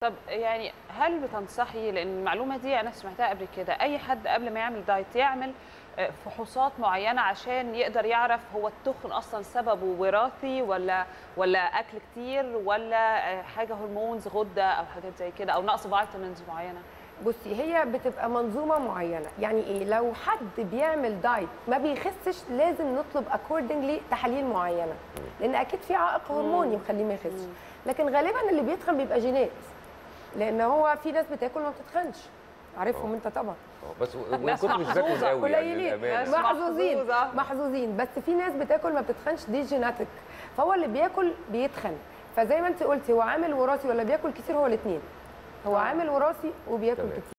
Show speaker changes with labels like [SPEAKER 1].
[SPEAKER 1] طب يعني هل بتنصحي لان المعلومه دي انا سمعتها قبل كده اي حد قبل ما يعمل دايت يعمل آه، فحوصات معينه عشان يقدر يعرف هو التخن اصلا سببه وراثي ولا ولا اكل كتير ولا آه، حاجه هرمونز غده او حاجات زي كده او نقص فيتامينز معينه
[SPEAKER 2] بصي هي بتبقى منظومه معينه يعني ايه لو حد بيعمل دايت ما بيخسش لازم نطلب اكوردنجلي تحاليل معينه لان اكيد في عائق هرموني مخليه ما يخسش لكن غالبا اللي بيتخن بيبقى جينات لان هو في ناس بتاكل ما بتتخنش عارفهم انت طبعا
[SPEAKER 3] اه بس
[SPEAKER 1] ناس
[SPEAKER 3] وكنت مش باكل
[SPEAKER 1] محظوظة،
[SPEAKER 3] قوي يعني
[SPEAKER 2] قليلين
[SPEAKER 3] للأمانة.
[SPEAKER 1] ناس
[SPEAKER 2] محظوظين
[SPEAKER 1] محظوظة.
[SPEAKER 2] محظوظين بس في ناس بتاكل ما بتتخنش دي جيناتك فهو اللي بياكل بيتخن فزي ما انت قلتي هو عامل وراثي ولا بياكل كتير هو الاثنين هو
[SPEAKER 1] آه.
[SPEAKER 2] عامل وراثي وبياكل
[SPEAKER 3] تمام.
[SPEAKER 2] كتير